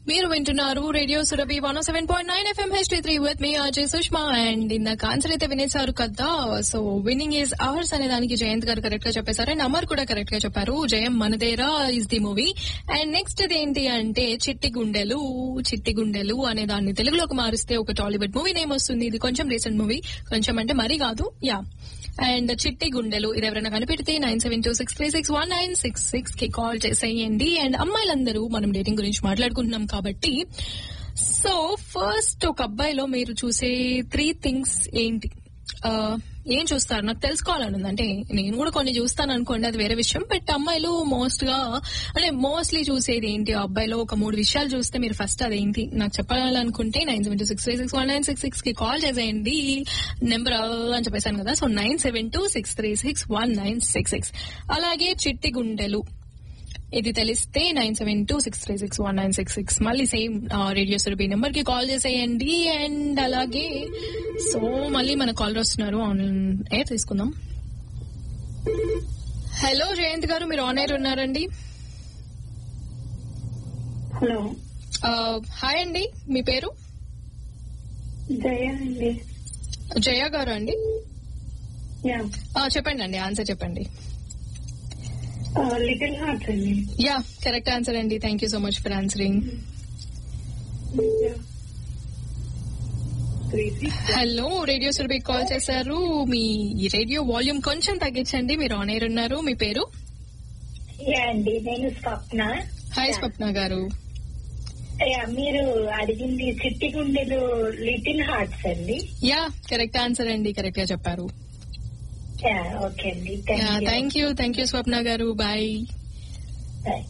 మీరు వింటున్నారు radio Surabhi one seven point nine FM H three with me Ajay Sushma and ఇందాక answer అయితే వినేశారు కదా సో విన్నింగ్ ఈజ్ అవర్స్ అనే దానికి జయంత్ గారు కరెక్ట్ గా చెప్పేశారు అండ్ అమర్ కూడా కరెక్ట్ గా చెప్పారు Jayam Manadera is the movie and next ఏంటి అంటే చిట్టి గుండెలు చిట్టి గుండెలు అనే దాన్ని తెలుగులోకి మారిస్తే ఒక టాలీవుడ్ మూవీ నేమ్ వస్తుంది ఇది కొంచెం రీసెంట్ మూవీ కొంచెం అంటే మరీ కాదు యా అండ్ చిట్టి గుండెలు ఇది ఎవరైనా కనిపెడితే nine seven two six three six one nine six six కి కాల్ చేసేయండి అండ్ అమ్మాయిలందరూ మనం డేటింగ్ గురించి మాట్లాడుకుంటున్నాం కాబట్టి సో ఫస్ట్ ఒక అబ్బాయిలో మీరు చూసే త్రీ థింగ్స్ ఏంటి ఆ, ఏం చూస్తారు నాకు తెలుసుకోవాలని ఉంది అంటే నేను కూడా కొన్ని చూస్తాను అనుకోండి అది వేరే విషయం బట్ అమ్మాయిలు మోస్ట్ గా అంటే మోస్ట్లీ చూసేది ఏంటి ఆ అబ్బాయిలో ఒక మూడు విషయాలు చూస్తే మీరు ఫస్ట్ అదేంటి నాకు చెప్పాలనుకుంటే nine seven two six three six one nine six six కి కాల్ చేసేయండి నెంబర్ అని చెప్పేశాను కదా so nine seven two six three six one nine six six అలాగే చిట్టి గుండెలు ఇది తెలిస్తే nine seven two six three six one nine six six మళ్ళీ సేమ్ రేడియో సురభి నెంబర్ కి కాల్ చేసేయండి అండ్ అలాగే సో మళ్ళీ మన కాల్ వస్తున్నారు ఆన్ ఎయిర్ తీసుకుందాం హలో జయంత్ గారు మీరు ఆన్ ఎయిర్ ఉన్నారండి హలో హాయ్ అండి మీ పేరు జయ అండి జయ గారు అండి యా ఆ, చెప్పండి అండి ఆన్సర్ చెప్పండి లిటిల్ హార్ట్స్ అండి యా కరెక్ట్ ఆన్సర్ అండి thank you so much for answering hello radio Surabhi call చేశారు మీ రేడియో వాల్యూమ్ కొంచెం తగ్గించండి మీరు ఆన్ ఎయిర్ ఉన్నారు మీ పేరు యా అండి నేను స్వప్న హాయ్ స్వప్న గారు యా మీరు అడిగింది చిట్టి గుండెలు లిటిల్ హార్ట్స్ అండి యా కరెక్ట్ ఆన్సర్ అండి కరెక్ట్ గా చెప్పారు యా ఓకే అండి thank you thank you thank you Swapna garu bye Bye.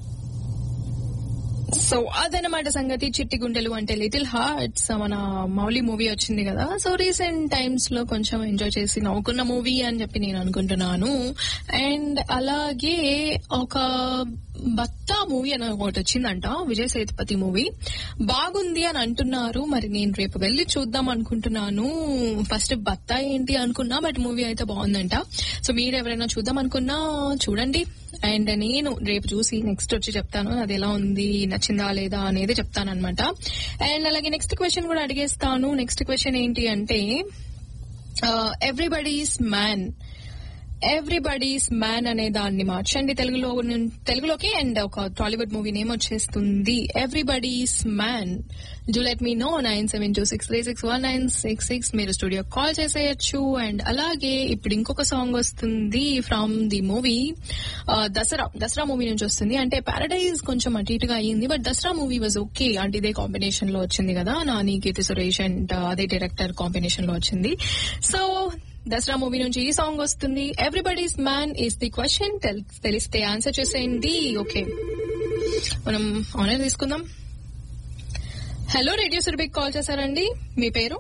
So అదనమాట సంగతి చిట్టి గుండెలు అంటే లిటిల్ హార్ట్స్ మన మౌలి మూవీ వచ్చింది కదా సో రీసెంట్ టైమ్స్ లో కొంచెం ఎంజాయ్ చేసి నవ్వుకున్న మూవీ అని చెప్పి నేను అనుకుంటున్నాను అండ్ అలాగే ఒక బత్తా మూవీ అని ఒకటి వచ్చిందంట విజయ్ సేతుపతి మూవీ బాగుంది అని అంటున్నారు మరి నేను రేపు వెళ్ళి చూద్దాం అనుకుంటున్నాను ఫస్ట్ బత్తా ఏంటి అనుకున్నా బట్ మూవీ అయితే బాగుందంట సో మీరు ఎవరైనా చూద్దాం అనుకున్నా చూడండి అండ్ నేను రేపు చూసి నెక్స్ట్ వచ్చి చెప్తాను అది ఎలా ఉంది నచ్చిందా లేదా అనేది చెప్తాను అనమాట అండ్ అలాగే నెక్స్ట్ క్వశ్చన్ కూడా అడిగేస్తాను నెక్స్ట్ క్వశ్చన్ ఏంటి అంటే ఎవ్రీబడీస్ మ్యాన్ ఎవ్రీబడీస్ మ్యాన్ అనే దాన్ని మార్చండి తెలుగులో నుం- తెలుగులోకి అండ్ ఒక టాలీవుడ్ మూవీ నేమ్ వచ్చేస్తుంది everybody's man do let me know nine seven two six three six one nine six six మీరు స్టూడియో కాల్ చేసేయచ్చు అండ్ అలాగే ఇప్పుడు ఇంకొక సాంగ్ వస్తుంది from the movie Dasara Dasara movie నుంచి వస్తుంది అంటే పారడైజ్ కొంచెం అటు ఇటుగా అయ్యింది but Dasara movie was okay అంటే ఇదే కాంబినేషన్ లో వచ్చింది కదా నాని కీర్తి సురేష్ అండ్ అదే డైరెక్టర్ కాంబినేషన్ లో వచ్చింది సో దసరా మూవీ నుంచి ఈ సాంగ్ వస్తుంది everybody's man is the question తెలిస్తే ఆన్సర్ చేసేయండి ఓకే మనం ఆనర్ తీసుకుందాం హలో రేడియో సురభికి కాల్ చేశారండి మీ పేరు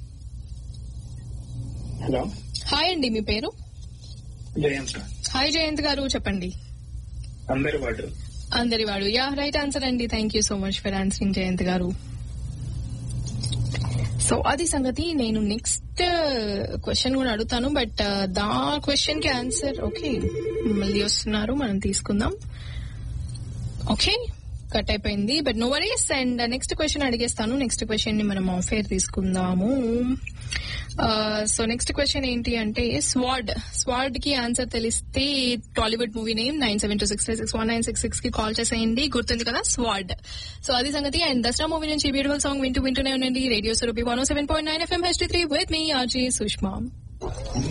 హలో హాయ్ అండి మీ పేరు జయంత్ హాయ్ జయంత్ గారు చెప్పండి అందరి వాడు అందరి వాడు యా రైట్ ఆన్సర్ అండి thank you so much for answering Jayanth garu so అది సంగతి నేను నెక్స్ట్ క్వశ్చన్ కూడా అడుగుతాను బట్ దా క్వశ్చన్ కి ఆన్సర్ ఓకే మళ్ళీ వస్తున్నారు మనం తీసుకుందాం ఓకే కట్ అయిపోయింది but no worries and next question అడిగేస్తాను నెక్స్ట్ క్వశ్చన్ ని మనం ఆఫేర్ తీసుకుందాము సో నెక్స్ట్ క్వశ్చన్ ఏంటి అంటే స్వాడ్ స్వాడ్ కి ఆన్సర్ తెలిస్తే Tollywood movie name nine seven two six six one nine six six కి కాల్ చేసేయండి గుర్తుంది కదా స్వాడ్ సో అది సంగతి అండ్ దసరా మూవీ నుంచి బ్యూటిఫుల్ సాంగ్ వింటూ వింటూనే ఉండండి radio Surabhi one seven point nine FM H three with me RJ Sushma